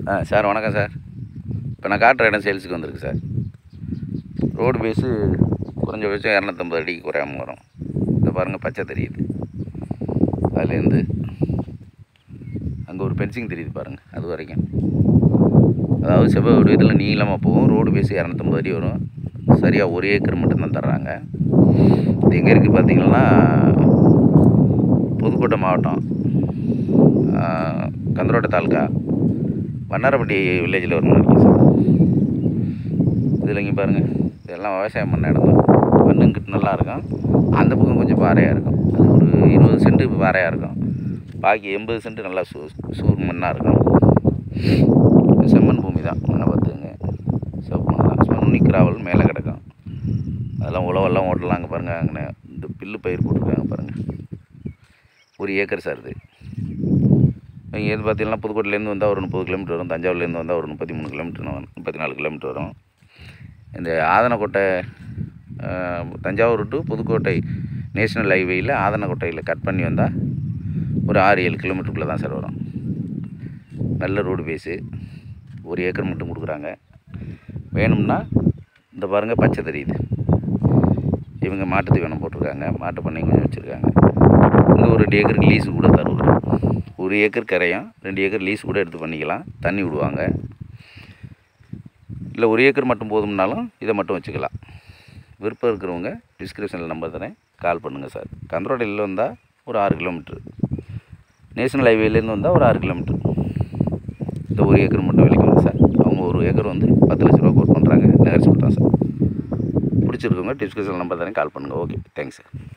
ஆ sir வணக்கம் sir இப்போ நான் காட்டுற இடம் சேல்ஸுக்கு வந்திருக்கு சார் ரோடு பேஸு குறைஞ்சபட்சம் இரநூத்தம்பது அடிக்கு குறையாமல் வரும் இந்த பாருங்கள் பச்சை தெரியுது அதுலேருந்து அங்கே ஒரு பென்சிங் தெரியுது பாருங்கள் அது வரைக்கும் அதாவது செவ்வாய் வடிவத்தில் நீளமாக போகும் ரோடு பேஸு இரநூத்தம்பது அடி வரும் சரியாக ஒரு ஏக்கர் மட்டும்தான் தர்றாங்க இது எங்கே இருக்குது பார்த்தீங்கன்னா புதுக்கோட்டை மாவட்டம் ஆஹ், கந்தரோட்டை தாலுக்கா வண்ணாரப்பட்டி வில்லேஜில் ஒரு மணி இருக்குது சார் இதில் இங்கே பாருங்கள் இதெல்லாம் விவசாயம் பண்ண இடம் தான் மண்ணுங்கிட்டு நல்லா இருக்கும் அந்த பக்கம் கொஞ்சம் பாறையாக இருக்கும் அது ஒரு இருபது சென்ட்டு பாறையாக இருக்கும் பாக்கி எண்பது சென்ட் நல்லா சூ சூர் மண்ணாக இருக்கும் இது செம்மண் பூமி தான் மண்ணை பார்த்துங்க சிவப்பு மண் தான் சும்மா நுனி கிராவல் மேலே கிடக்கும் அதெல்லாம் உழவெல்லாம் ஓட்டலாம் அங்கே பாருங்கள் அங்கே இந்த பில்லு பயிர் போட்டிருக்காங்க பாருங்கள் ஒரு ஏக்கர் சார் இது நீங்கள் எது பார்த்தீங்கன்னா புதுக்கோட்டையிலேருந்து வந்தால் ஒரு முப்பது கிலோமீட்டர் வரும் தஞ்சாவூர்லேருந்து வந்தால் ஒரு முப்பத்தி மூணு கிலோமீட்டர் வரும் முப்பத்தி நாலு கிலோமீட்டர் வரும் இந்த ஆதனக்கோட்டை அஹ், தஞ்சாவூர் டு புதுக்கோட்டை நேஷனல் ஹைவேயில் ஆதனக்கோட்டையில் கட் பண்ணி வந்தால் ஒரு ஆறு ஏழு கிலோமீட்டருக்குள்ளே தான் சார் வரும் நல்ல ரோடு பேஸு ஒரு ஏக்கர் மட்டும் கொடுக்குறாங்க வேணும்னா இந்த பாருங்கள் பச்சை தெரியுது இவங்க மாட்டுக்கு வேணும் போட்டிருக்காங்க மாட்டு பண்ணை கொஞ்சம் வச்சுருக்காங்க இங்கே ஒரு ரெண்டு ஏக்கருக்கு லீஸு கூட தருவார் ஒரு ஏக்கர் கரையும் ரெண்டு ஏக்கர் லீஸ் கூட எடுத்து பண்ணிக்கலாம் தண்ணி விடுவாங்க இல்லை ஒரு ஏக்கர் மட்டும் போதும்னாலும் இதை மட்டும் வச்சுக்கலாம் விருப்பம் இருக்கிறவங்க டிஸ்கிரிப்ஷனில் நம்பர் தரேன் கால் பண்ணுங்கள் சார் கந்தரோடையில் வந்தால் ஒரு ஆறு கிலோமீட்ரு நேஷனல் ஹைவேலேருந்து வந்தால் ஒரு ஆறு கிலோமீட்ரு இந்த ஒரு ஏக்கர் மட்டும் விலைக்கு வருது சார் அவங்க ஒரு ஏக்கர் வந்து பத்து லட்ச ரூபா கோட் பண்ணுறாங்க நெகர்ஸ் தான் சார் பிடிச்சிருக்கவங்க டிஸ்கிரிப்ஷன் நம்பர் தரேன் கால் பண்ணுங்கள் ஓகே தேங்க்ஸ் சார்